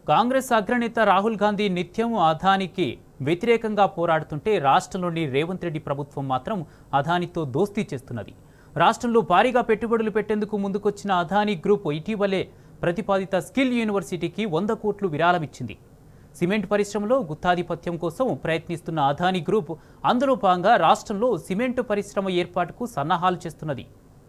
కాంగ్రెస్ అగ్రనేత రాహుల్ గాంధీ నిత్యం అదానికి వ్యతిరేకంగా పోరాడుతుంటే రాష్ట్రంలోని రేవంత్ రెడ్డి ప్రభుత్వం మాత్రం అదానితో దోస్తీ చేస్తున్నది రాష్ట్రంలో భారీగా పెట్టుబడులు పెట్టేందుకు ముందుకొచ్చిన అదానీ గ్రూప్ ఇటీవలే ప్రతిపాదిత స్కిల్ యూనివర్సిటీకి వంద కోట్లు విరాళమిచ్చింది సిమెంట్ పరిశ్రమలో గుత్తాధిపత్యం కోసం ప్రయత్నిస్తున్న అదానీ గ్రూప్ అందులో భాగంగా రాష్ట్రంలో సిమెంట్ పరిశ్రమ ఏర్పాటుకు సన్నాహాలు చేస్తున్నది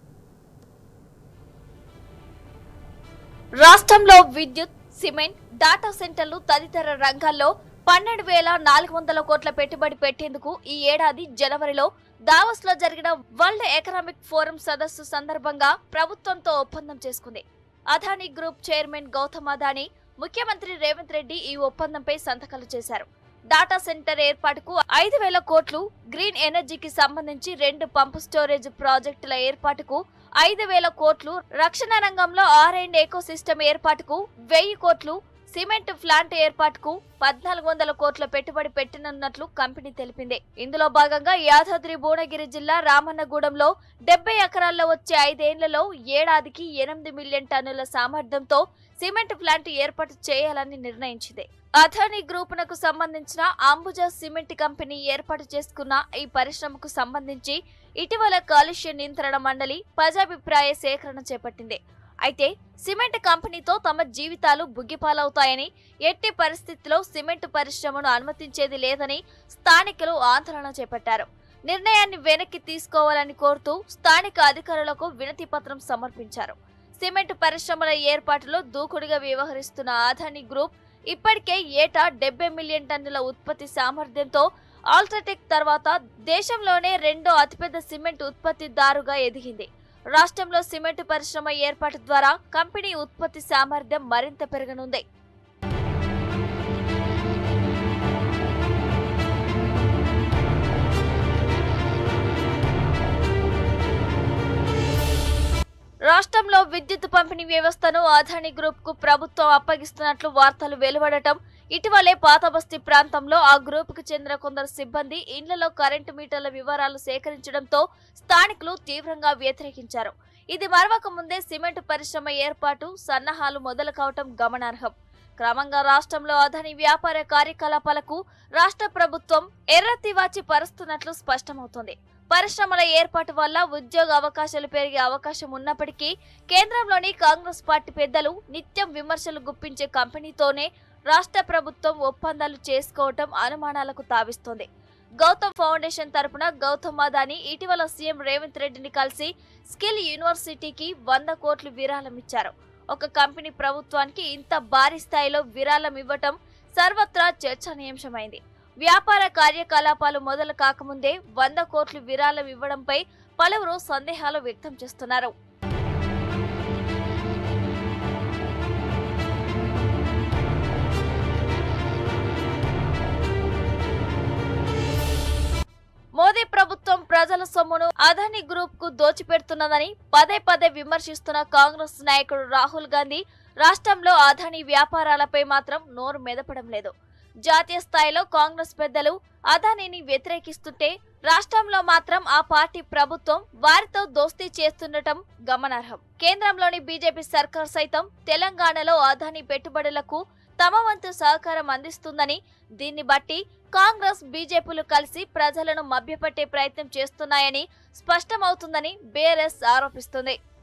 రాష్ట్రంలో విద్యుత్ సిమెంట్ డాటా సెంటర్లు తదితర రంగాల్లో పన్నెండు వేల నాలుగు వందల కోట్ల పెట్టుబడి పెట్టేందుకు ఈ ఏడాది జనవరిలో దావస్ లో జరిగిన వరల్డ్ ఎకనామిక్ ఫోరం సదస్సు సందర్భంగా ప్రభుత్వంతో ఒప్పందం చేసుకుంది అదానీ గ్రూప్ చైర్మన్ గౌతమ్ అదానీ ముఖ్యమంత్రి రేవంత్ రెడ్డి ఈ ఒప్పందంపై సంతకాలు చేశారు డాటా సెంటర్ ఏర్పాటుకు ఐదు వేల కోట్లు గ్రీన్ ఎనర్జీకి సంబంధించి రెండు పంపు స్టోరేజ్ ప్రాజెక్టుల ఏర్పాటుకు ఐదు వేల కోట్లు రక్షణ రంగంలో ఆర్ అండ్ ఎకో సిస్టమ్ ఏర్పాటుకు వెయ్యి కోట్లు సిమెంట్ ప్లాంట్ ఏర్పాటుకు పద్నాలుగు వందల కోట్ల పెట్టుబడి పెట్టనున్నట్లు కంపెనీ తెలిపింది ఇందులో భాగంగా యాదాద్రి భువనగిరి జిల్లా రామన్నగూడెంలో డెబ్బై ఎకరాల్లో వచ్చే ఐదేళ్లలో ఏడాదికి ఎనిమిది మిలియన్ టన్నుల సామర్థ్యంతో సిమెంట్ ప్లాంట్ ఏర్పాటు చేయాలని నిర్ణయించింది అథానీ గ్రూపునకు సంబంధించిన అంబుజా సిమెంట్ కంపెనీ ఏర్పాటు చేసుకున్న ఈ పరిశ్రమకు సంబంధించి ఇటీవల కాలుష్య నియంత్రణ మండలి ప్రజాభిప్రాయ సేకరణ చేపట్టింది అయితే సిమెంట్ కంపెనీతో తమ జీవితాలు బుగ్గిపాలవుతాయని ఎట్టి పరిస్థితిలో సిమెంట్ పరిశ్రమను అనుమతించేది లేదని స్థానికులు ఆందోళన చేపట్టారు నిర్ణయాన్ని వెనక్కి తీసుకోవాలని కోరుతూ స్థానిక అధికారులకు వినతి పత్రం సమర్పించారు సిమెంట్ పరిశ్రమల ఏర్పాటులో దూకుడుగా వ్యవహరిస్తున్న ఆదాని గ్రూప్ ఇప్పటికే ఏటా డెబ్బై మిలియన్ టన్నుల ఉత్పత్తి సామర్థ్యంతో ఆల్ట్రాటెక్ తర్వాత దేశంలోనే రెండో అతిపెద్ద సిమెంట్ ఉత్పత్తిదారుగా ఎదిగింది రాష్ట్రంలో సిమెంట్ పరిశ్రమ ఏర్పాటు ద్వారా కంపెనీ ఉత్పత్తి సామర్థ్యం మరింత పెరగనుంది రాష్ట్రంలో విద్యుత్ పంపిణీ వ్యవస్థను అదానీ గ్రూప్ కు ప్రభుత్వం అప్పగిస్తున్నట్లు వార్తలు వెలువడటం ఇటీవలే పాతబస్తీ ప్రాంతంలో ఆ గ్రూప్ కు చెందిన కొందరు సిబ్బంది ఇళ్లలో కరెంటు మీటర్ల వివరాలు సేకరించడంతో స్థానికులు తీవ్రంగా వ్యతిరేకించారు ఇది మరవక ముందే సిమెంట్ పరిశ్రమ ఏర్పాటు సన్నాహాలు మొదలు కావటం గమనార్హం క్రమంగా రాష్ట్రంలో అదాని వ్యాపార కార్యకలాపాలకు రాష్ట్ర ప్రభుత్వం ఎర్రతివాచి పరుస్తున్నట్లు స్పష్టమవుతోంది పరిశ్రమల ఏర్పాటు వల్ల ఉద్యోగ అవకాశాలు పెరిగే అవకాశం ఉన్నప్పటికీ కేంద్రంలోని కాంగ్రెస్ పార్టీ పెద్దలు నిత్యం విమర్శలు గుప్పించే కంపెనీతోనే రాష్ట్ర ప్రభుత్వం ఒప్పందాలు చేసుకోవటం అనుమానాలకు తావిస్తోంది గౌతమ్ ఫౌండేషన్ తరపున గౌతమ్ అదాని ఇటీవల సీఎం రేవంత్ రెడ్డిని కలిసి స్కిల్ యూనివర్సిటీకి వంద కోట్లు విరాళం ఇచ్చారు ఒక కంపెనీ ప్రభుత్వానికి ఇంత భారీ స్థాయిలో విరాళం ఇవ్వటం సర్వత్రా చర్చనీయాంశమైంది వ్యాపార కార్యకలాపాలు మొదలు కాకముందే వంద కోట్లు విరాళం ఇవ్వడంపై పలువురు సందేహాలు వ్యక్తం చేస్తున్నారు మోదీ ప్రభుత్వం ప్రజల సొమ్మును అదాని గ్రూప్ కు దోచిపెడుతున్నదని పదే పదే విమర్శిస్తున్న కాంగ్రెస్ నాయకుడు రాహుల్ గాంధీ రాష్ట్రంలో అదాని వ్యాపారాలపై మాత్రం నోరు మెదపడం లేదు జాతీయ స్థాయిలో కాంగ్రెస్ పెద్దలు అదానిని వ్యతిరేకిస్తుంటే రాష్ట్రంలో మాత్రం ఆ పార్టీ ప్రభుత్వం వారితో దోస్తీ చేస్తుండటం గమనార్హం కేంద్రంలోని బీజేపీ సర్కార్ సైతం తెలంగాణలో అదాని పెట్టుబడులకు తమ వంతు సహకారం అందిస్తుందని దీన్ని బట్టి కాంగ్రెస్ బీజేపీలు కలిసి ప్రజలను మభ్యపెట్టే ప్రయత్నం చేస్తున్నాయని స్పష్టమవుతుందని బీఆర్ఎస్ ఆరోపిస్తుంది